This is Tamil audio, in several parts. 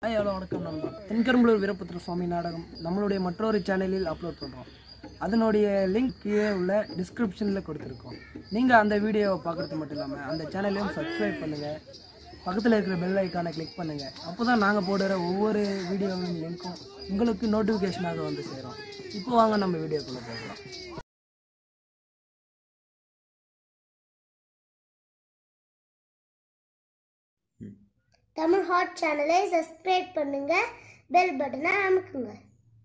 ஹாய் ஹலோ வணக்கம் நண்பா தென்கரும்பலூர் வீரபுத்திர சுவாமி நாடகம் நம்மளுடைய மற்றொரு சேனலில் அப்லோட் பண்ணுறோம் அதனுடைய லிங்க் கீழே உள்ள டிஸ்கிரிப்ஷனில் கொடுத்துருக்கோம் நீங்கள் அந்த வீடியோவை பார்க்குறது மட்டும் இல்லாமல் அந்த சேனலையும் சப்ஸ்கிரைப் பண்ணுங்கள் பக்கத்தில் இருக்கிற பெல் ஐக்கானை கிளிக் பண்ணுங்கள் அப்போ தான் நாங்கள் போடுற ஒவ்வொரு வீடியோவின் லிங்க்கும் உங்களுக்கு நோட்டிஃபிகேஷனாக வந்து சேரும் இப்போ வாங்க நம்ம வீடியோக்குள்ளே போகலாம் தமிழ் ஹாட் சேனலை சப்ஸ்கிரைப் பண்ணுங்க பெல் பட்டனை அமுக்குங்க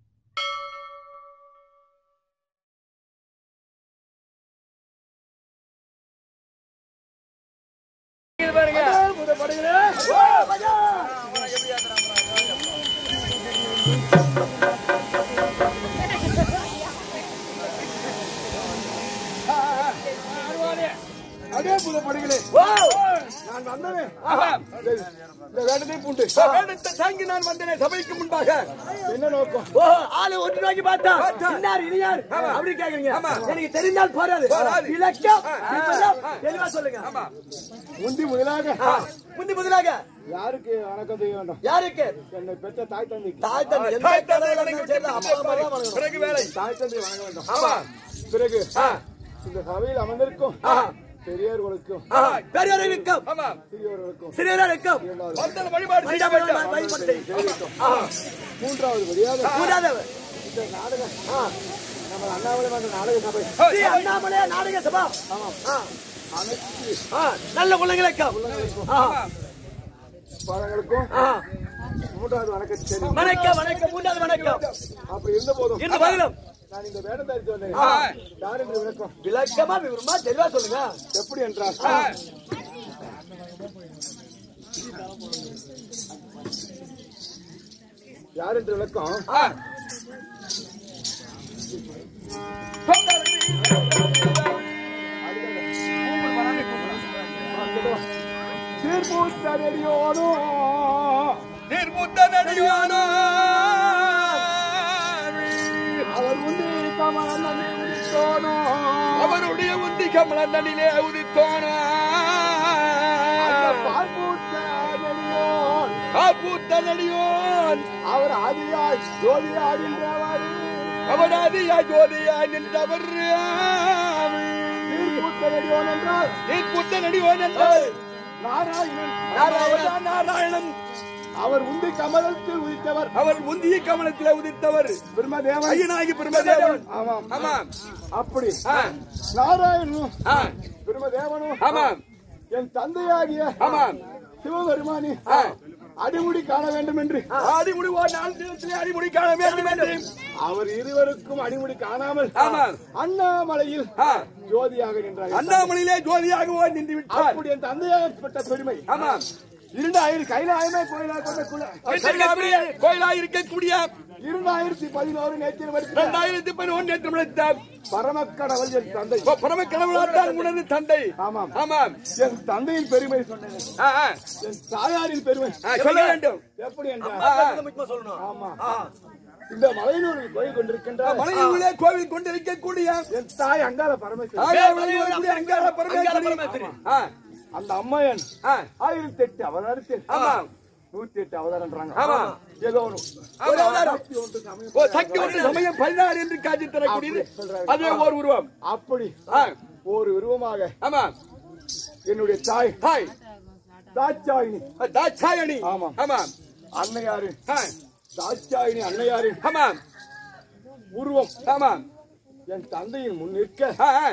அதே புது படுகளே நான் வந்தவன் இந்த வேடத்தை பூண்டு வேடத்தை தாங்கி நான் வந்தேன் சபைக்கு முன்பாக என்ன நோக்கம் ஓ ஆளு ஒன்று நோக்கி பார்த்தா இன்னார் இனியார் அப்படி கேக்குறீங்க எனக்கு தெரிந்தால் போறாது இலக்கம் விவரம் தெளிவா சொல்லுங்க முந்தி முதலாக முந்தி முதலாக யாருக்கு வணக்கம் செய்ய வேண்டும் யாருக்கு என்னை பெற்ற தாய் தந்தைக்கு தாய் தந்தை எந்த கடவுளை இருந்தாலும் சரி, அப்பா அம்மா தான் வணங்கணும். பிறகு வேலை தாய் தந்தை வணங்க வேண்டும் ஆமா. பிறகு ஆ. இந்த சபையில் அமர்ந்திருக்கும் ஆ. பெரியவர்களுக்கும் ஆ, பெரியவர்களுக்கும் சிறியவர்களுக்கும் சிறியவர்களுக்கும் இரண்டாவது வழிபாடு செய்ய வேண்டும். வழிபாடு செய்ய தேவைக்கும். மூன்றாவது வழியாக கூடாதவர். இந்த நாடகம் நம்ம அண்ணாமலை மன்ற நாடக சபை ஸ்ரீ அண்ணாமலை நாடக சபா ஆ. அனைத்து ஆ, நல்ல உள்ளங்களுக்கும் ஆ, பாடங்களுக்கும் ஆ. மூன்றாவது வணக்கம் சரி வணக்கம் வணக்கம் மூன்றாவது வணக்கம் அப்படி இருந்த போதும் இந்த பதிலும் நான் இந்த வேடம் தரித்து வந்தேன் ஆ. யார் என்று விளக்கம் விளக்கமா விவரமா தெளிவா சொல்லுங்க எப்படி என்றால் யார் என்று விளக்கம் ஆ. தீர்ப்பூத்தடியோனோ நிர்புத்தனடியானோ அவர் உண்டி கமலன் உதித்தோனோ அவருடைய உந்தி கமலந்தனிலே உதித்தோனா பார்ப்பூத்தடியோன் பூத்தனடியோன் அவர் ஆதியாய் ஜோதியாகின்றவர் அவனாதியா ஜோதியா நின்றவர் தீர்ப்பூத்தடியோன் என்றால் புத்தனடியோன் என்றால் நாராயணன் நாராயண நாராயணன் அவர் உண்டி கமலத்தில் உதித்தவர் அவர் முந்திய கமலத்திலே உதித்தவர் பிரம்மதேவன் ஐயனாகி பிரம்மதேவன் ஆமாம் ஆமாம் அப்படி ஆ, நாராயணனும் ஆ, பிரம்மதேவனும் ஆமாம் என் தந்தையாகிய ஆமாம் சிவபெருமானி ஆ. அடிமுடி காண வேண்டும் என்று அடிமுடி ஓர் நாள் தினத்திலே அடிமுடி காண வேண்டும் என்று அவர் இருவருக்கும் அடிமுடி காணாமல் ஆமாம். அண்ணாமலையில் ஆ, ஜோதியாக நின்றார் அண்ணாமலையிலே ஜோதியாக ஓர் நின்று விட்டார் அப்படி என் தந்தையாகப்பட்ட பெருமை ஆமாம் இரண்டாயிரம் கைலாயமே கோயிலாக கொண்ட குல சரியாகவே கோயிலா இருக்கக்கூடிய இரண்டாயிரத்தி பதினோரு நேற்று வருகிற இரண்டாயிரத்தி பதினொன்று என்று விளைத்த பரமக்கடவுள் என் தந்தை பரம கடவுளாத்தான் உணர்ந்து தந்தை ஆமாம் ஆமாம் என் தந்தையின் பெருமை சொன்னேன் ஆ, ஆ, என் தாயாரின் பெருமை ஆ, சொல்ல வேண்டும் எப்படி என்றால் ஆ, ஆ. ஆமா இந்த மலையனூரில் கோயில் கொண்டிருக்கின்றார் மலையிலே கோவில் கொண்டிருக்கக்கூடிய என் தாய் அங்காள பரமேஸ்வரன் ஆயாவிலே வரக்கூடிய அங்காள பரமேஸ்வரி ஆ, அந்த அம்மையன் ஆ, ஆயிரத்தி எட்டு அவதாரத்தில் ஆமாம் நூத்தி எட்டு அவதாரம்ன்றாங்க ஆமாம். ஏதோ ஒண்ணு ஒரு அவதாரம். சக்தி ஒன்று சமயம் ஓ சக்தி ஒன்று சமயம் பதினாறு என்று காட்சி தரக்கூடியது அதே ஓர் உருவம் அப்படி ஆ, ஒரு உருவமாக ஆமாம் என்னுடைய தாய் தாய் தாட்சாயினி தாட்சாயணி ஆமாம். ஆமாம் அன்னையாரு ஆ, தாட்சாயினி அன்னையாரின் ஆமாம் உருவம் ஆமாம் என் தந்தையின் முன் நிற்க ஆ, ஆ.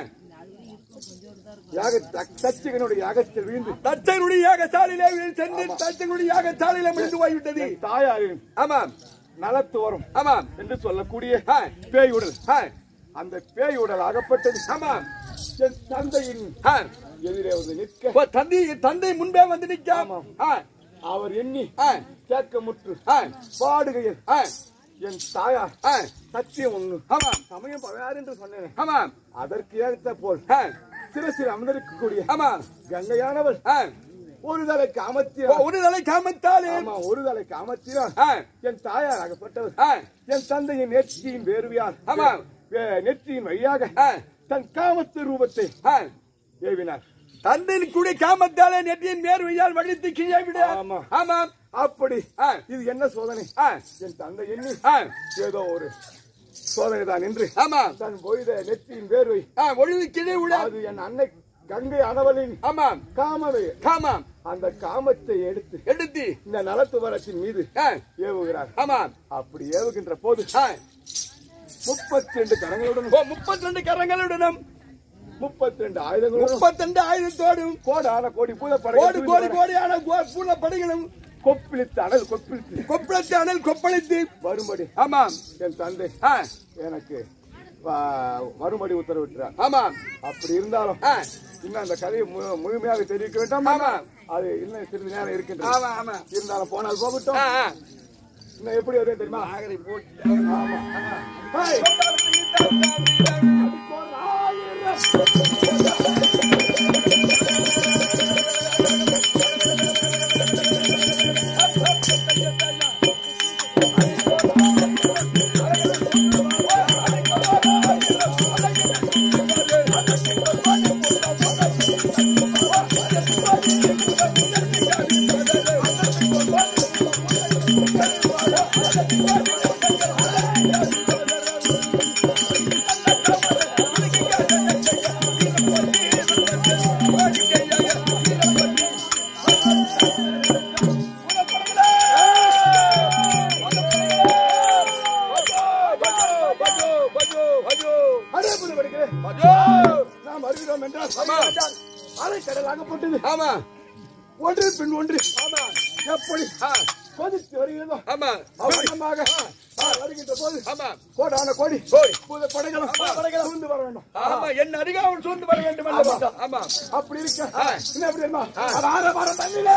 யாக தக்- தச்சகனுடைய யாகத்தில் வீழ்ந்து தச்சனுடைய யாகசாலையிலே சென்று தச்சனுடைய யாகசாலையிலே முடிந்து போய்விட்டது என் தாயாரின் ஆமாம் நலத்து வரும் ஆமாம் என்று சொல்லக்கூடிய ஆ, பேய் உடல் ஆ, அந்த பேய் உடல் அகப்பட்டது ஆமாம் என் தந்தையின் ஆ. எதிரே வந்து நிற்க ஓ, தந்தை தந்தை முன்பே வந்து நிற்க ஆமாம். ஆ, அவர் எண்ணி ஆ, கேட்கமுற்று ஆ, பாடுகையில் ஆ, என் தாயார் ஆ. சத்தியம் ஒண்ணு ஆமாம் சமயம் பகையார் என்று சொன்னேன் ஆமாம் அதற்கு ஏற்ற போல் ஆ, சிரசில் அமர்ந்திருக்கக்கூடிய ஆமாம் கங்கையானவள் ஆ. ஒரு தலை ஓ, காமத்தியார் ஒரு தலை காமத்தாலே ஆமா ஒரு தலை காமத்தியார் ஆ, என் தாயார் அகப்பட்டவர் ஆ, என் தந்தையின் நெற்றியின் வேர்வியார் ஆமாம். வே- நெற்றியின் வழியாக ஆ, தன் காமத்து ரூபத்தை ஆ. ஏவினார் தந்தையின் கூட காமத்தாலே நெற்றியின் மேர்வையால் வழித்து கீழே விட ஆமா. ஆமாம் அப்படி ஆ. இது என்ன சோதனை ஆ, என் தந்தை எண்ணி ஆ, ஏதோ ஒரு சோதனை தான் என்று ஆமா தன் பொய்த நெற்றியின் வேர்வை ஆ, ஒழுங்கு கிளை உள்ள அது என் அன்னை கங்கை அனவலின் ஆமாம் காமவை ஆமாம் அந்த காமத்தை எடுத்து எடுத்து இந்த நலத்துவரத்தின் மீது ஆ, ஏவுகிறார் ஆமாம் அப்படி ஏவுகின்ற போது ஆ, முப்பத்தி ரெண்டு கரங்களுடன் ஓ, முப்பத்தி ரெண்டு கரங்களுடனும் முப்பத்தி ரெண்டு ஆயுதங்களுடன் முப்பத்தி ரெண்டு ஆயுதத்தோடும் கோடான கோடி பூத கோடி கோடி கோடியான கோ- பூல படைகளும் கொப்பிளித்து அனல் கொப்பிளித்து கொப்பளத்து அனல் கொப்பளித்து வரும்படி ஆமாம் என் தந்தை ஆ, எனக்கு வ- வரும்படி உத்தரவிட்டார் ஆமாம் அப்படி இருந்தாலும் ஆ, இன்னும் அந்த கதையை மு- முழுமையாக தெரிவிக்க வேண்டாம் ஆமா. அது இன்னும் சிறிது நேரம் இருக்கின்றது ஆமா ஆமா இருந்தாலும் போனால் போகட்டும் ஆ, ஆ. இன்னும் எப்படி வருவேன் தெரியுமா ஆகரை போட்டு ஆமா ஹாய். அடே புது படிக்கிறேன் நாம் வருகிறோம் என்றால் ஆமா. அலை கடலாகப்பட்டது ஆமா ஒன்று பின் ஒன்று ஆமா எப்படி ஆ, கொதித்து வருகிறதோ ஆமா அவசரமாக ஆ, வருகின்ற போது ஆமா கோடான கோடி கோடி. புது படைகளும் படைகளும் சூழ்ந்து வர வேண்டும் ஆமா என் அருகாமல் சூழ்ந்து வர வேண்டும் அல்லவா? ஆமா அப்படி இருக்க ஆ. என்ன எப்படி தெரியுமா அது ஆற வார தண்ணியில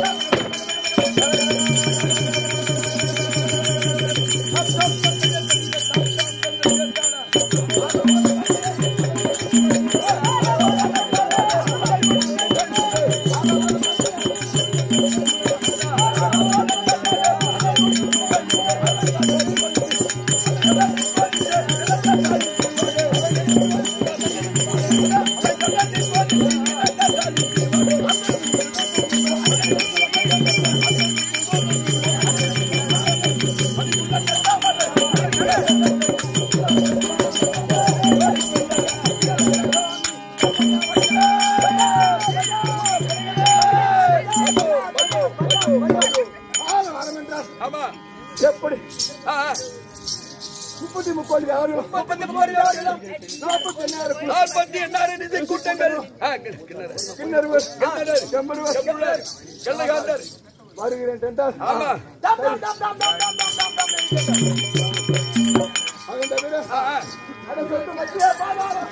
ஆற வாரம் என்றால் ஆமா எப்படி ஆ, ஆ. முப்பத்தி முப்பது யாரும் முப்பத்தி மூணு ஆயிரம். நாற்பத்தி எண்ணாயிரம் நாற்பத்தி எண்ணாயிரம் நிதி கூட்டங்கள் ஆ, கிணறு. கிண்ணறுவர் செம்பருவர் செம்புலர், வெள்ளைக்காந்தர். வருகிறேன் என்றால் ஆமா அதன் தவிர ஆ, ஆ. அதை சொட்டு மத்திய பாதாளம்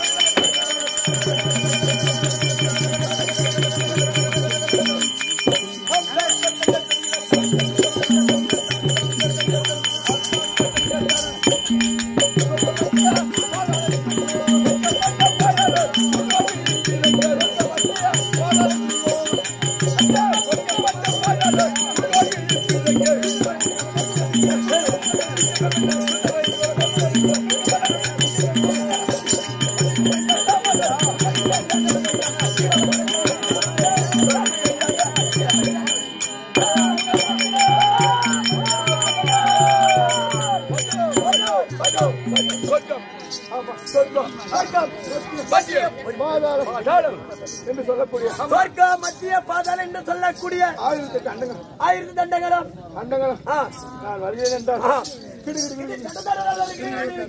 சொர்க்கம். ஆமா சொர்க்கம் சொர்க்கம், மத்தியம். பாதாளம் என்று சொல்லக்கூடிய சொர்க்கம் மத்திய பாதாளம் என்று சொல்லக்கூடிய ஆயிரத்தி கண்டங்கள் ஆயிரத்தி தண்டங்களும் கண்டங்கள் நான் வருகிறேன் என்றால் கிடு கிடு கிடு கிடு.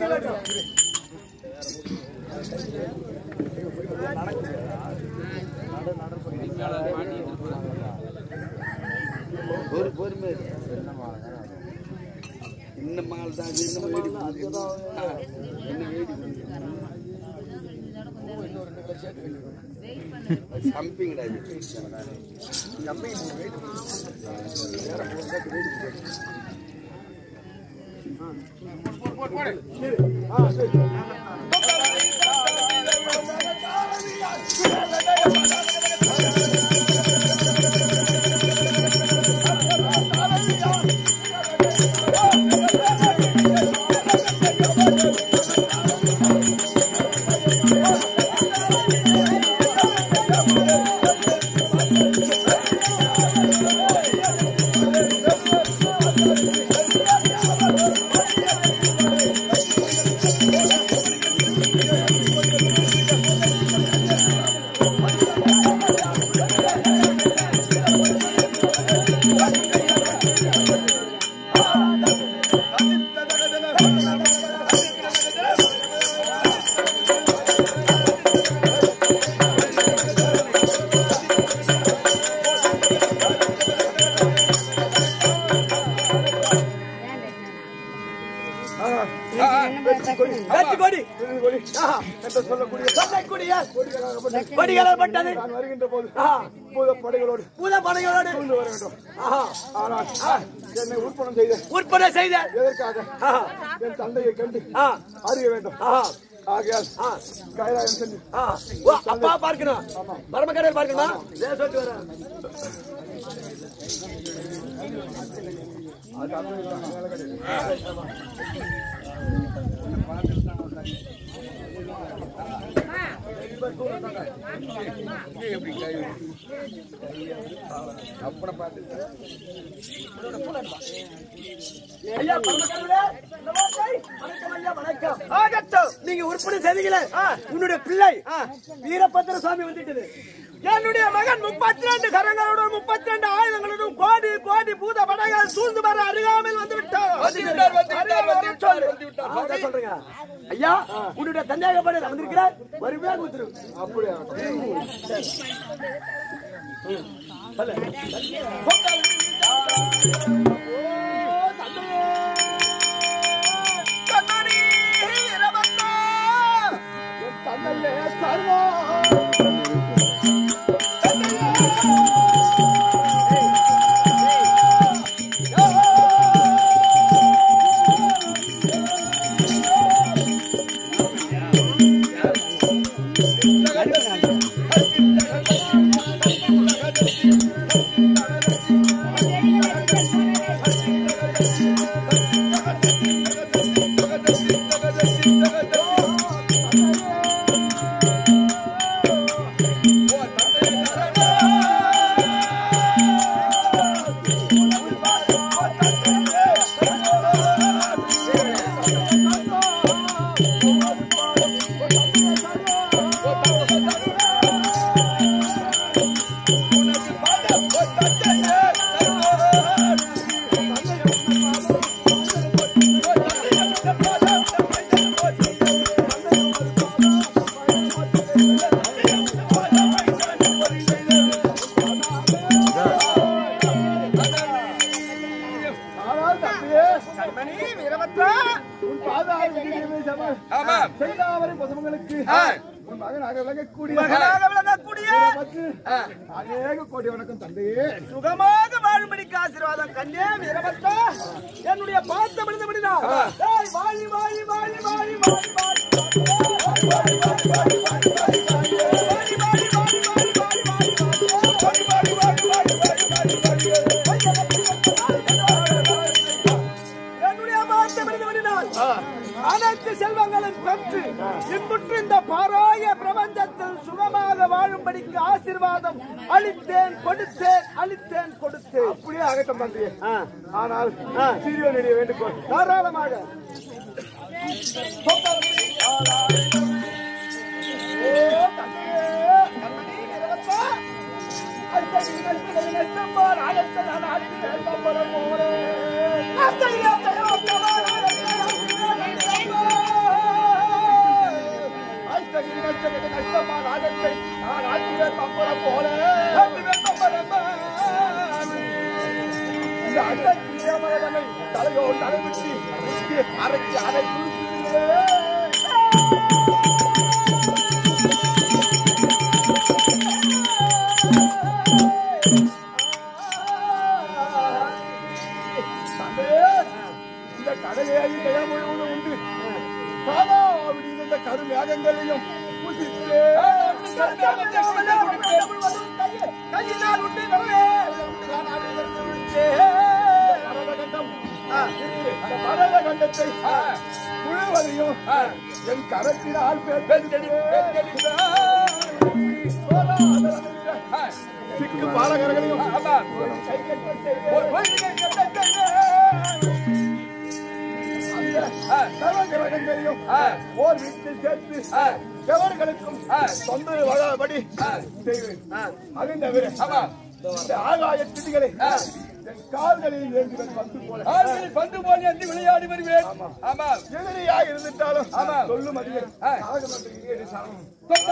இந்த மால் தான் இது, இன்னும் வேடி போகுது. ஆ, இன்னும் வேடி போகுது. சம்பிங்கடா இது. ஆ, சரி. ஆ வெற்றி கொடி ஆஹா. என்று சொல்லக்கூடிய சொல்லக்கூடிய கொடிகளால் நான் வருகின்ற போது ஆஹா. பூத படைகளோடு பூத படைகளோடு சூழ்ந்து வர வேண்டும் ஆஹா. ஆனால் என்னை உற்பணம் செய்த உற்பத்தி செய்த எதற்காக ஆஹா. என் தந்தையை கண்டு ஆ. அறிய வேண்டும் ஆஹா. ஆகையால் கைலாயம் சென்று ஆ. ஓ, அப்பா பார்க்கணும் பரமக்கரையில் பார்க்கணுமா இதோ சொல்லிட்டு வரேன் ஐயா பரமக்கரையிலே நமஸ்தே. வணக்கம் ஐயா வணக்கம் ஆகட்டும் நீங்க உருப்படி செய்தீங்களே உன்னுடைய பிள்ளை வீரபத்திர சுவாமி வந்துட்டது என்னுடைய மகன் முப்பத்தி ரெண்டு கரங்களோடும் முப்பத்தி ரெண்டு ஆயுதங்களோடும் கோடி கோடி பூத படைகள் சூழ்ந்து வர அருகாமையில் வந்து விட்டார் அதான் சொல்றேங்க ஐயா உன்னுடைய தந்தையாக படையில் வந்திருக்கிறார் வறுமையாக வந்துரு அப்படியா என் தந்தையே சர்வா ஆனால் தந்தையே கண்மணி வீரபத்ரா உன் பாதார விதிகளை சம- ஆமாம். செய்தாவரை பசுமங்களுக்கு உன் மகனாக விளங்கக்கூடிய மகனாக விளங்கக்கூடிய பத்து அநேக கோடி வணக்கம் தந்தையே சுகமாக வாழும்படிக்கு ஆசீர்வாதம் கண்ணே வீரபத்ரா என்னுடைய பார்த்த விழுந்தபடினா ஏய், வாழி வாழி வாழி வாழி வாழி வாழி என்னுடைய பார்த்த விழுந்தபடினால் அனைத்து செல்வங்களும் பெற்று இன்புற்று இந்த பாராய பிரபஞ்சத்தில் சுகமாக வாழும்படிக்கு ஆசீர்வாதம் அளித்தேன் கொடுத்தேன் அளித்தேன் கொடுத்தேன் அப்படியே ஆகட்டும் தந்தையே ஆனால் சீரியனுடைய வேண்டுகோள் தாராளமாக தலையோ தலைவிட்டு அரைச்சி அரை இந்த கடலையாகி கயா முழுவதும் உண்டு சாதா அப்படின்னு இந்த கருமேகங்களையும் பூசிட்டு கையினால் உண்டு பரதகண்டத்தை முழுவதையும் என் கரத்தினால் சிக்கு பாலகர்களையும் நாகங்களையும் ஓர் வீட்டில் சேர்த்து எவர்களுக்கும் சொந்த வகாபடி செய்வேன் அது தவிர இந்த ஆகாய திதிகளை என் கால்களில் ஏந்துவேன் பந்து போல ஆண்களில் பந்து போல் என்று விளையாடி வருவேன் ஆமா எதிரியாக இருந்துட்டாலும் சொல்லும் அதிகம் நாகமன்றி சரணம்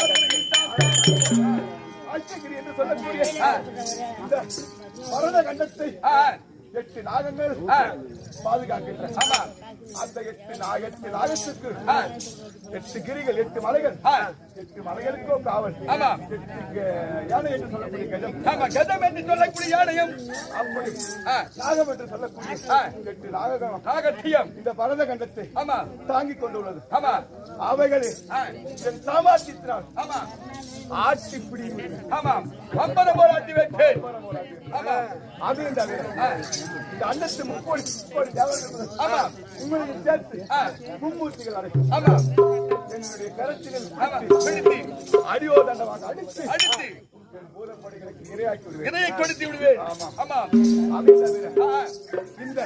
அச்சகிரி என்று சொல்லக்கூடிய இந்த பரத கண்டத்தை எட்டு நாகங்கள் பாதுகாக்கின்றன அந்த எட்டு நாக எட்டு நாகத்துக்கு எட்டு கிரிகள் எட்டு மலைகள் எட்டு மலைகளுக்கோ காவல் ஆமா. எட்டு க- யானை என்று சொல்லக்கூடிய கஜம் ஆமா கதம் என்று சொல்லக்கூடிய யானையும் அப்படி ஆ, நாகம் என்று சொல்லக்கூடிய எட்டு நாககம் காகத்தியம் இந்த பரத கண்டத்தை ஆமா தாங்கிக் கொண்டுள்ளது ஆமா அவைகளில் ஆ, என் சாமர்த்தியத்தினால் ஆமா ஆட்சி பிடியும் ஆமா பம்பர போராட்டி வைப்பேன் ஆமா அதையும் தவிர இந்த அண்டத்து முப்போடி முப்போடி தேவர்கள் ஆமா உங்களுக்கு சேர்த்து மும்மூர்த்திகள் அடைக்கும் ஆமா என்னுடைய கரத்தினில் ஆமா பிடித்து அடியோ தண்டமாக அடித்து அடித்து என் பூதப்படிகளுக்கு இரையாக்கி விடுவேன் இதையை கொடுத்து விடுவேன் ஆமா அதையும் தவிர ஆ, இந்த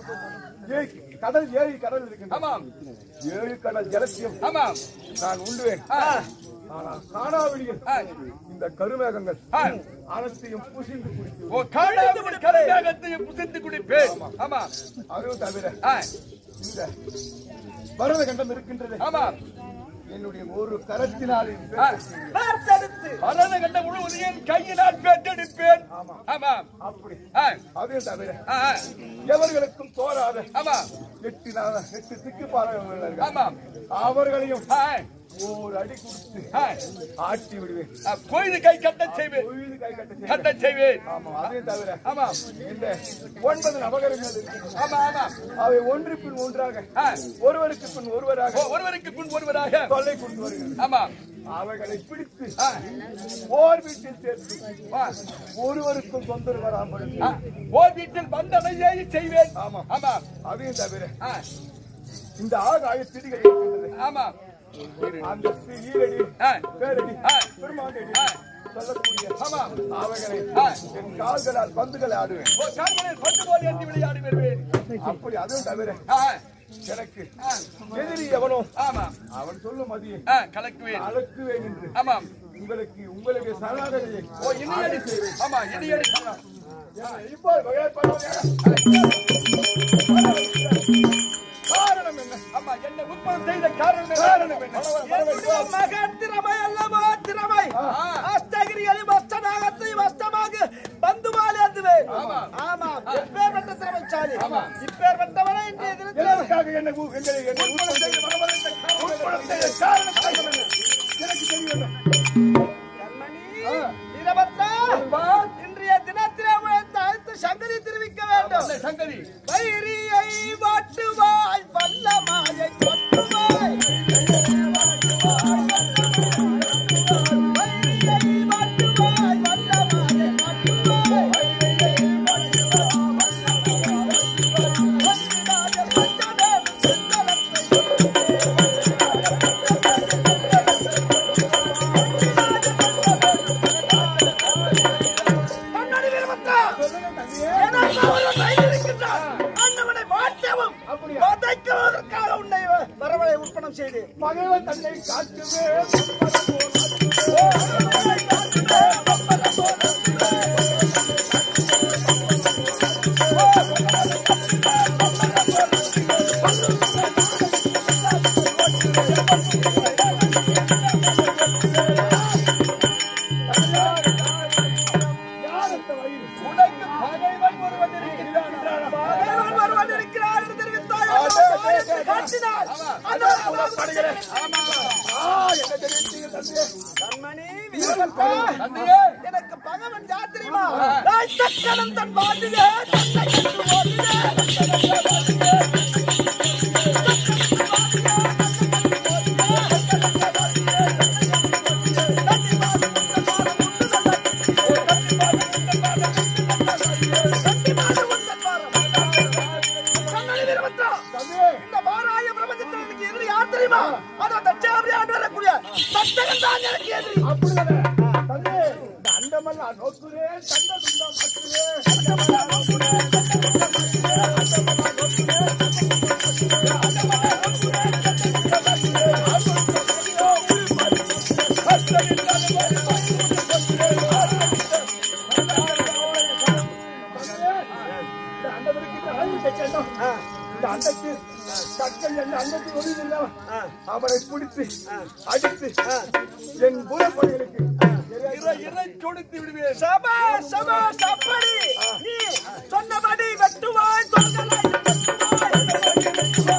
ஏ- கடல் ஏழு கடல் இருக்கின்றன ஆமாம் ஏழு கடல் ஜலத்தியம் ஆமாம் நான் உண்டுவேன் ஆ, ஆனால் காணாவளியில் ஆ, இந்த கருமேகங்கள் ஆ. அனைத்தையும் புசிந்து குடித்து ஓ காணாமல் கலையாகத்தையும் புசித்து குடிப்பேன் ஆமா அதுவும் தவிர ஆ, இந்த பரத கண்டம் இருக்கின்றது ஆமா என்னுடைய ஒரு கரத்தினாலே ஆ, பலன கண்ட முழுவதும் என் கையினால் பெற்றெடுப்பேன் ஆமா அப்படி ஆ, அதையும் தவிர ஆ, ஆ, எவர்களுக்கும் தோறாத ஆமா எட்டு நா- எட்டு திக்கு பாலகர்கள் ஆமாம் அவர்களையும் ஆ, ஒரு அடி கொடுத்து ஆ, ஆட்டி விடுவேன் ஆ, பொழுது கை கட்ட செய்வேன் பொழுது கை கட்ட செய்வேன். கட்ட செய்வேன் ஆமா அதையும் தவிர ஆமா இந்த ஒன்பது நவகரங்கள் இருக்கின்றன. ஆமா ஆமா அவை ஒன்று பின் ஒன்றாக ஆ, ஒருவருக்கு பின் ஒருவராக ஓ, ஒருவருக்கு பின் ஒருவராக தொல்லை கொண்டு வருகிறது ஆமா அவைகளை பிடித்து ஆ, ஓர் வீட்டில் சேர்த்து ஆ, ஒருவருக்கும் தொந்தரவு வராமல் ஆ, ஓர் வீட்டில் வந்தனையே செய்வேன் ஆமா. ஆமா அதையும் தவிர ஆ, இந்த ஆகாய திதிகள் இருக்கின்றது ஆமா அந்த ஈரடி ஆ, பேரடி ஆ. பெருமாண்டடி ஆ. சொல்லக்கூடிய ஆமா அவைகளை ஆ. என் கால்களால் பந்துகளை ஆடுவேன் ஓ கால்களில் பட்டு போல் ஏந்தி விளையாடி வருவேன் அப்படி அதுவும் தவிர ஆ, எனக்கு ஆ, எதிரி எவனோ ஆமா அவன் சொல்லும் மதியை ஆ, கலக்குவேன் அழக்குவேன் என்று ஆமாம் உங்களுக்கு உங்களுக்கு சரணாகதியை ஓ இனியடி ஆமா இனியடி இப்போ வகைப்படுவதாக காரணம் என்ன ஆமா என்ன உற்பத்தி செய்த காரணம் காரணம் என்ன என்னுடைய மகன் திறமை அல்லவா திறமை அஷ்டகிரிகளில் மஸ்தனாகத்தை மஸ்தமாக பந்துமால் ஏந்துவேன் ஆமா இப்பேற்பட்ட திறமைசாலி இப்பேற்பட்டவனை இன்றைய தினத்தில் எதற்காக என்ன ஊ- எங்களை என்னை உட்பட செய்து வரவழைத்த காரணம் உட்பட செய்த காரணம் காரணம் என்ன? எனக்கு தெரிய வேண்டும் கண்மணி வீரபத்ரா இன்றைய தினத்திலே உழைத்த அழுத்த சங்கதி தெரிவிக்க வேண்டும் சங்கரி வைரியை வாட்டுவாய் வல்லமாயை கொட்டுவாய் வைரியை வாட்டுவாய் வல்லமாயை கொட்டுவாய் வல்லாத பட்டணம் சுந்தரத்தை கண்ணாடி வீரபத்ரா எனக்கு ஒரு தைரியம் இருக்கின்றார். ஆண்டவனை வாட்டவும், வதைக்குவதற்காக உன்னை வரவழை உற்பணம் செய்தேன். பகைவன் தன்னை காட்டுவே யார் அந்த வயிறு உனக்கு பகைவன் ஒருவன் இருக்கின்றான் பகைவன் ஒருவன் இருக்கிறார் என்று தெரிவித்தாய். ஆ, டேய், டேய், ஆயத்தை டேய். காட்டினார். அந்த படுகிறேன் ஆ என்ன தெரிவித்தீங்க தந்தையே கண்மணி வீரபத்ரா, தந்தையே எனக்கு பகவன் யார் தெரியுமா நான் தக்கணம் தன் பாட்டிலே தன்னை கண்டு ஓடினேன். கண்ணாடி வீரபத்ரா, தந்தையே இந்த வாராய பிரபஞ்சத்தில் எனக்கு எதிரி யார் தெரியுமா அதோ தட்சாபுரி ஆண்டு வரக்கூடிய தட்டகன் தான் எனக்கு எதிரி அப்படிதானே தந்தையே இந்த அண்டமெல்லாம் நோக்குறேன் தண்ட துண்டம் மாற்றுறேன் அண்டமெல்லாம் நோக்குறேன் தண்ட துண்டம் மாற்றுறேன் அண்டமெல்லாம் நோக்குறேன் தண்ட துண்டம் மாற்றுறேன் அண்டமெல்லாம் நோக்குறேன் தண்ட ஆயுதத்தை கேட்டோம் இந்த அண்டத்தில் கற்கள் என்ற அண்டத்தில் ஒளியில்லை அவனை பிடித்து அடித்து என் புறப்படைகளுக்கு இறை இறை கொடுத்து விடுவேன் சபா சபா சப்படி நீ சொன்னபடி வெட்டுவாய் தொங்கலாய் வெட்டுவாய்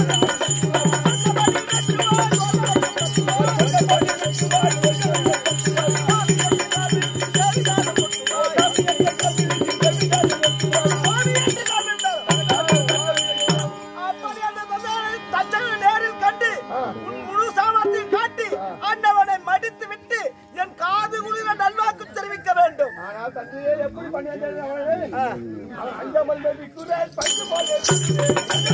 அப்படி அந்த தந்தையை தச்சனை நேரில் கண்டு உன் முழு சாமர்த்தியம் காட்டி ஆண்டவனை மடித்து விட்டு என் காது குளிர நல்வாக்கு தெரிவிக்க வேண்டும் ஆனால் தந்தையே எப்படி பண்ணியாச்சு அவன் அஞ்சமல் குரல் பஞ்சு போல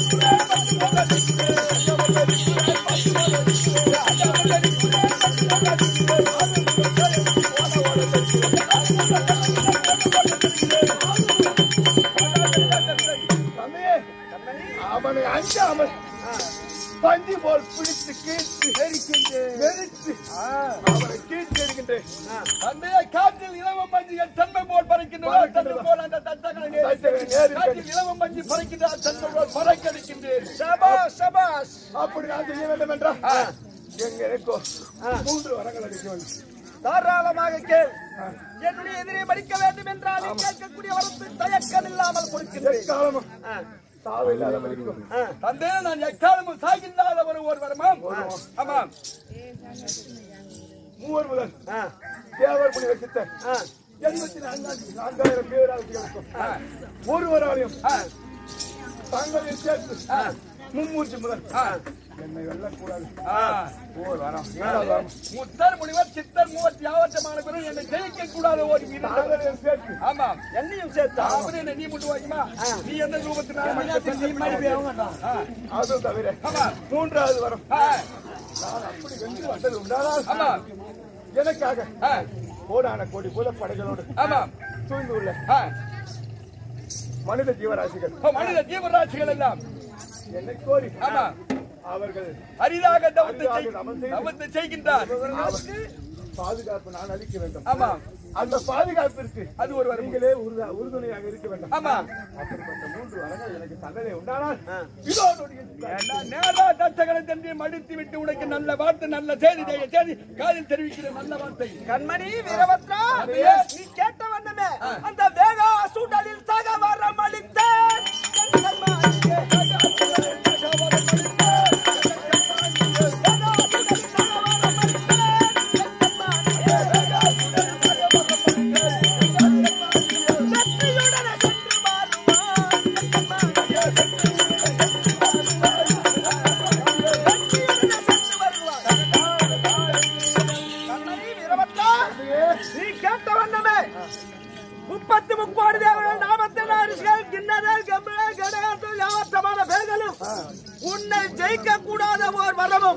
தந்தையே அவனை அஞ்சாமல் பஞ்சு போல் பிடித்து கீழ்த்து எரிக்கின்றேன் வெறித்து அவனை கீழ்த்து எரிக்கின்றேன் தந்தையை காற்றில் இளவம் பஞ்சு என் தன்மை போல் பறக்கின்றன தன்மை போல் அந்த தத்தகளை தத்தகளை நேரில் காற்றில் இளவம் பஞ்சு பறக்கின்ற தன்மை போல் பறக்கடிக்கின்றேன் சபாஸ் சபாஸ் அப்படி நான் செய்ய வேண்டும் என்றால் எங்க இருக்கோ மூன்று வரங்கள் அடிக்க வேண்டும் தாராளமாக கேள் என்னுடைய எதிரே மடிக்க வேண்டும் என்றால் கேட்கக்கூடிய வரத்து தயக்கம் இல்லாமல் கொடுக்கின்றேன் எக்காலமும் சாவு இல்லாத வரைக்கும் தந்தையை நான் எக்காலமும் சாகின்றாத ஒரு ஒரு வரமாம் ஆமாம் மூவர் முதல் தேவர் முனி வசித்த எண்பத்தி நான்காயிரம் நான்காயிரம் பேராசிகளுக்கும் ஒருவராலையும் தங்களின் சேர்த்து மும்மூர்த்தி முதல் என்னை வெல்லக்கூடாது ஓர் வரம் ஏழாவது வரம் முத்தர் முனிவர் சித்தர் மூவத்தி யாவற்றமான பிறகு என்னை ஜெயிக்க கூடாத ஒரு வீரர் தங்களின் சேர்த்து ஆமாம் என்னையும் சேர்த்தா அவனே என்ன நீ முட்டு வாய்க்குமா நீ எந்த ரூபத்தினால் அதுவும் தவிர மூன்றாவது வரம் நான் அப்படி வென்று வந்தது உண்டானால் ஆமா எனக்காக கோடான கோடி புலப்படைகளோடு ஆமாம் சூழ்ந்து உள்ள ஆ, மனித ஜீவராசிகள் மனித ஜீவராசிகள் எல்லாம் என்னை கோரி ஆமா அவர்கள் அரிதாக தவத்து அரிதாக செய்- தவம் செய்து- தவத்து செய்கின்றார் அவர்களுக்கு பாதுகாப்பு நான் அளிக்க வேண்டும் ஆமா அந்த பாதுகாப்பிற்கு அது ஒரு வரம் நீங்களே உறுத- உறுதுணையாக இருக்க வேண்டும் ஆமா அப்படிப்பட்ட மூன்று வரங்கள் எனக்கு தண்டனை உண்டானால் இதோ நொடியில் நான் நேரா தச்சகனை தந்தையை மடித்து விட்டு உனக்கு நல்ல வார்த்தை நல்ல செய்தி செய்ய செய்தி காதில் தெரிவிக்கிற நல்ல வார்த்தை கண்மணி வீரபத்ரா அப்படியே. நீ கேட்ட வண்ணமே அந்த வேகா சூடலில் சக வரம் அளித்தேன் என் கண்மணியே. வேகா சூடலில் சக வரம் அளித்தேன். வேகா சூடலில் சக வரம் அளித்தேன். என் கண்மணியே. வேகா சூடலில் சக வரம் அளித்தேன். என் கண்மணியே. வெற்றியுடனே சென்று மாறுவான். என் கண்மணியே. வெற்றியுடனே சென்று வருவான். கண்மணி வீரபத்ரா நீ கேட்ட வண்ணமே முப்பத்தி முக்கோடி தேவர்கள் நாமத்தில் அரிசிகள் கிண்ணறல் கம்பளல் கடகத்தில் யாவற்றமான பேர்களும் உன்னை ஜெயிக்க கூடாத ஓர் வரமும்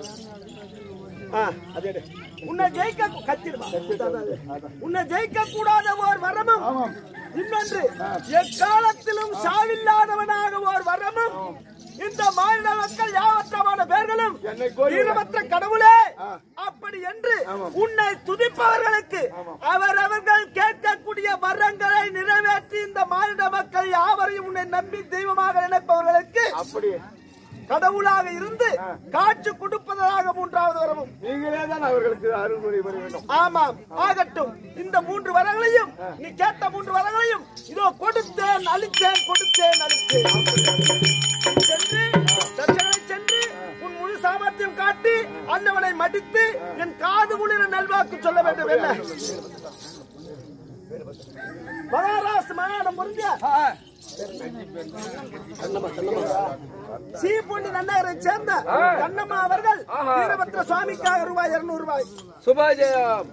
உன்னை ஜெயிக்க கத்திடுமா உன்னை ஜெயிக்க கூடாத ஓர் வரமும் இன்னொன்று எக்காலத்திலும் சாவில்லாதவனாக ஓர் வரமும் இந்த மாநில மக்கள் யாவற்றமான பேர்களும் என்னை கோரி வீரபத்ர கடவுளே அப்படி என்று உன்னை துதிப்பவர்களுக்கு அவரவர்கள் கேட்கக்கூடிய வரங்களை நிறைவேற்றி இந்த மாநில மக்கள் யாவரையும் உன்னை நம்பி தெய்வமாக நினைப்பவர்களுக்கு அப்படி கடவுளாக இருந்து காட்சி கொடுப்பதாக மூன்றாவது வரமும் நீங்களே தான் அவர்களுக்கு அருள்மொழி பெற வேண்டும் ஆமாம் ஆகட்டும் இந்த மூன்று வரங்களையும் நீ கேட்ட மூன்று வரங்களையும் இதோ கொடுத்தேன் அளித்தேன் கொடுத்தேன் அளித்தேன் சென்று தட்சணை சென்று உன் முழு சாமர்த்தியம் காட்டி அன்னவனை மடித்து என் காது குளிர நல்வாக்கு சொல்ல வேண்டும் என்ன மகாராஷ்டிர மாநிலம் புரிஞ்ச ஆ, சீப்பொண்டி நன்னகரை சேர்ந்த கண்ணம்மா அவர்கள் வீரபத்ர சுவாமிக்காக ரூபாய் இருநூறு ரூபாய் சுபாஜயம்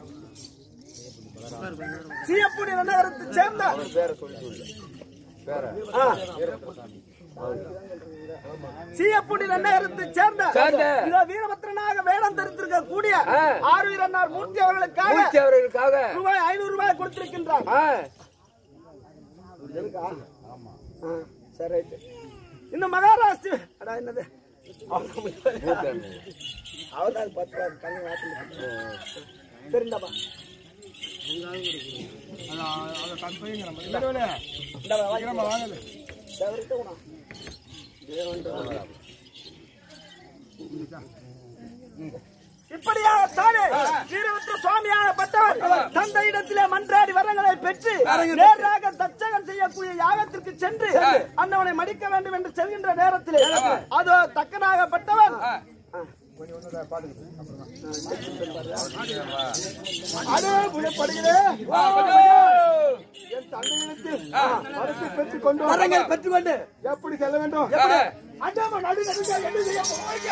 சீயப்பூடி நன்னகரத்தை சேர்ந்த ஆ. சீயப்பூடி நன்னகரத்தை சேர்ந்த சேர்ந்த. இதோ வீரபத்ரனாக வேடம் தரித்திருக்க கூடிய ஆர்வீர் அண்ணார் மூர்த்தி அவர்களுக்காக அவர்களுக்காக ரூபாய் ஐநூறு ரூபாய் கொடுத்திருக்கின்றார் ஆ, சரி ரைட் இந்த மகாராஷ்டிர அடா என்னது அவர்தான் பத்து ரூபாய் கண்ணு வாசல் சரிண்டாப்பா இந்தாப்பா, வாங்க. இப்படியாக தானே வீரபத்ர சுவாமியாக பட்டவர் தந்தையிடத்திலே மன்றாடி வரங்களை பெற்று நேராக தச்சகம் செய்யக்கூடிய யாகத்திற்கு சென்று அன்னவனை மடிக்க வேண்டும் என்று செல்கின்ற நேரத்திலே அதோ தக்கனாகப்பட்டவர் அடே புலப்படுகிறேன் என் தந்தையிடத்தில் மறுத்து பெற்றுக் கொண்டு வர வரங்கள் பெற்றுக்கொண்டு எப்படி செல்ல வேண்டும் அண்டாம நடு நடுங்க என்ன செய்ய போறீங்க?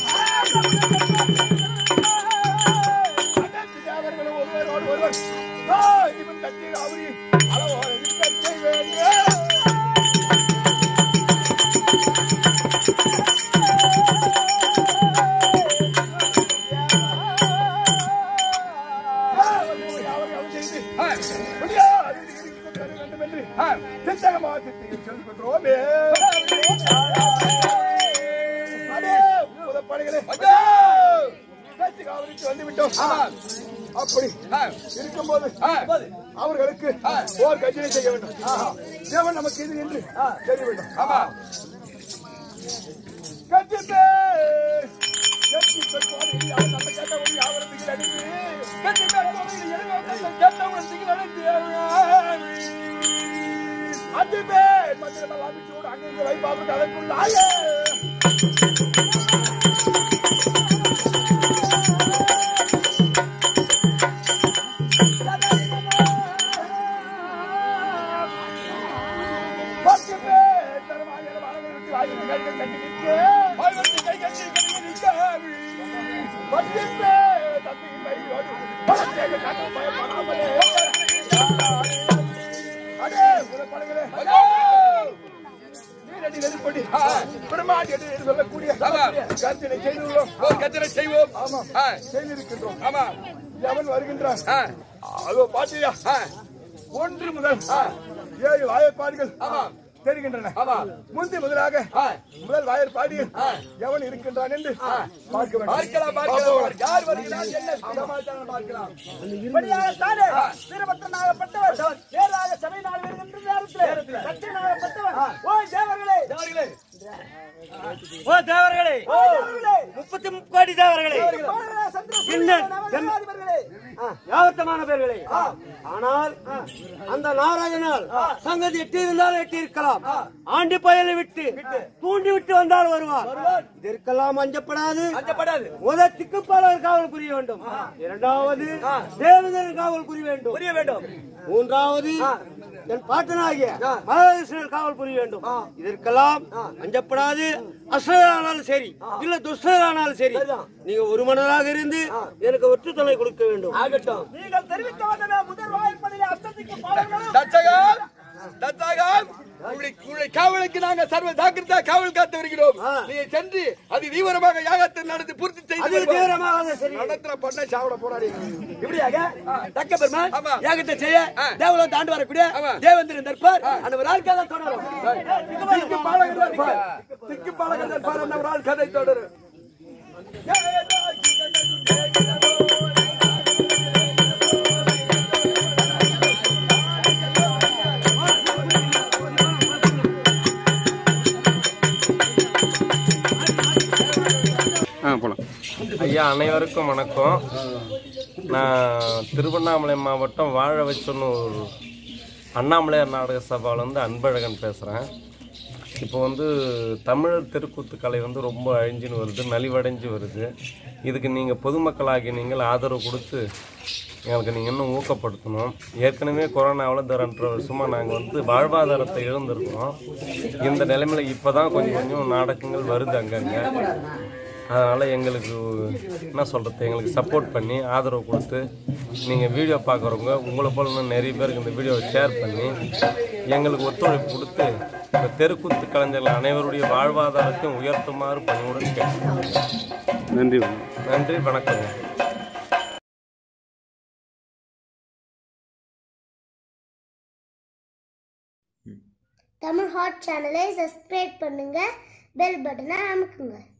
அனைத்து தேவர்களும் ஒருவரோடு ஒருவர் ஆ, இவன் கட்டில் அவரி அளவோடு இருக்கச் செய்வேன். யாவரும் யாவரும் செய்து முடியாது இறுக்கிக் கொண்டு வர வேண்டும் என்று சித்தகமாக சித்தியில் சொல்லிக் கொண்டோமே. அடே, புதப்படைகளே. பேச்சு காவலுக்கு வந்து விட்டோம். அப்படி இருக்கும்போது அவர்களுக்கு போர் கட்சியை செய்ய வேண்டும் தேவன் நமக்கு இது என்று தெரிய வேண்டும் கட்சிப்பே கட்சிப்பே போரில் அவர் நம்ம கேட்ட ஒரு யாவரும் திகில் அடித்து கட்சிப்பே போரில் எழுபது நம்ம கேட்ட ஒரு திகில் அடித்து அதுவே மந்திரம் அபிச்சோடு அங்கே வைப்பாவுக்கு அதற்குள்ளாயே பத்து பேர் தரமாக வாழ்வதற்கு வாயில் கைகள் கட்டி நிற்க வாழ்வதற்கு கை கட்டி கட்டி நிற்க பத்து பேர் தந்தையின் வயிறோடு பலத்தேக காட்ட பயப்படாமலே அடே புறப்படுகிறே நீரடி நெருப்படி பெருமாடி என்று சொல்லக்கூடிய கருத்தினை செய்துள்ளோம் கத்திரை செய்வோம் ஆமாம் ஆ, செய்திருக்கின்றோம் ஆமா எவன் வருகின்றான் ஆ, அதோ பாத்தியா ஆ, ஒன்று முதல் ஏழு வாயப்பாடுகள் ஆமா. தெரிகின்றன ஆமா. முந்தி முதலாக ஆ. முதல் வாயற்பாடியில் எவன் இருக்கின்றான் என்று பார்க்க வேண்டும் பார்க்கலாம் பார்க்கலாம் யார் வருகிறார் என்ன சமாச்சாரம் பார்க்கலாம் இப்படியாக தானே வீரபத்ரனாகப்பட்டவர் நேராக சபை நாள் வருகின்ற நேரத்திலே தச்சனாகப்பட்டவர் ஓ தேவர்களே தேவர்களே ஓ தேவர்களே ஓ தேவர்களே முப்பத்தி கோடி தேவர்களே கோடரா சந்திர என்ன? சூரிய நவகிரகாதிபர்களே யாவத்தமான பேர்களே ஆனால் அந்த நாராயணால் சங்கதி எட்டி இருந்தால் எட்டி இருக்கலாம் ஆண்டி பயலை விட்டு தூண்டி விட்டு வந்தால் வருவார் இதற்கெல்லாம் அஞ்சப்படாது அஞ்சப்படாது முதல் திக்குப்பாளர் காவல் புரிய வேண்டும் இரண்டாவது தேவதர் காவல் புரிய வேண்டும் புரிய வேண்டும் மூன்றாவது என் பாட்டனாகிய மகாவிஷ்ணர் காவல் புரிய வேண்டும் இதற்கெல்லாம் அஞ்சப்படாது அசுரரானாலும் சரி இல்ல துஷ்டரானாலும் சரி நீங்க ஒரு மனதாக இருந்து எனக்கு ஒற்று துணை கொடுக்க வேண்டும் ஆகட்டும் நீங்கள் தெரிவித்த வந்தமே முதல் வாய்ப்படியில் அஷ்டத்திக்கு பாடல்களும் தச்சகம் தச்சகம் உங்களுடைய உங்களுடைய காவலுக்கு நாங்க சர்வ ஜாக்கிரதா காவல் காத்து வருகிறோம் ஆ. நீங்க சென்று அது தீவிரமாக யாகத்தை நடத்தி பூர்த்தி செய்து அது வருவோம். தீவிரமாக சரி நடத்துற பண்ண சாவட போராடி இப்படியாக தக்க பெருமான் ஆமா. யாகத்தை செய்ய ஆ. தேவலம் தாண்டு வரக்கூடிய ஆமா. தேவேந்திரன் தற்பார் அந்த ஒரு ஆள் கதை தொடரும் திக்கு பாலகர் தர்பார். திக்கு பாலகர் தர்பார் என்ற ஒரு ஆள் கதை தொடரும் ஐயா அனைவருக்கும் வணக்கம் நான் திருவண்ணாமலை மாவட்டம் வாழ வச்சொன்னு ஒரு அண்ணாமலையார் நாடக சபாவிலேருந்து அன்பழகன் பேசுகிறேன் இப்போ வந்து தமிழர் தெருக்கூத்து கலை வந்து ரொம்ப அழிஞ்சுன்னு வருது நலிவடைஞ்சு வருது இதுக்கு நீங்கள் பொதுமக்களாகி நீங்கள் ஆதரவு கொடுத்து எங்களுக்கு நீங்கள் இன்னும் ஊக்கப்படுத்தணும் ஏற்கனவே கொரோனாவில் இந்த ரெண்டரை வருஷமாக நாங்கள் வந்து வாழ்வாதாரத்தை இழந்திருக்கோம் இந்த நிலைமையில் இப்போ தான் கொஞ்சம் கொஞ்சம் நாடகங்கள் வருது அங்கங்கே அதனால் எங்களுக்கு என்ன சொல்கிறது எங்களுக்கு சப்போர்ட் பண்ணி ஆதரவு கொடுத்து நீங்கள் வீடியோ பார்க்குறவங்க உங்களை போல இன்னும் நிறைய பேருக்கு இந்த வீடியோவை ஷேர் பண்ணி எங்களுக்கு ஒத்துழைப்பு கொடுத்து இந்த தெருக்கூத்து கலைஞர்கள் அனைவருடைய வாழ்வாதாரத்தையும் உயர்த்துமாறு பணியுடன் கேட்கிறேன் நன்றி நன்றி வணக்கம் தமிழ் ஹாட் சேனலை சப்ஸ்கிரைப் பண்ணுங்க பெல் பட்டனை அமுக்குங்க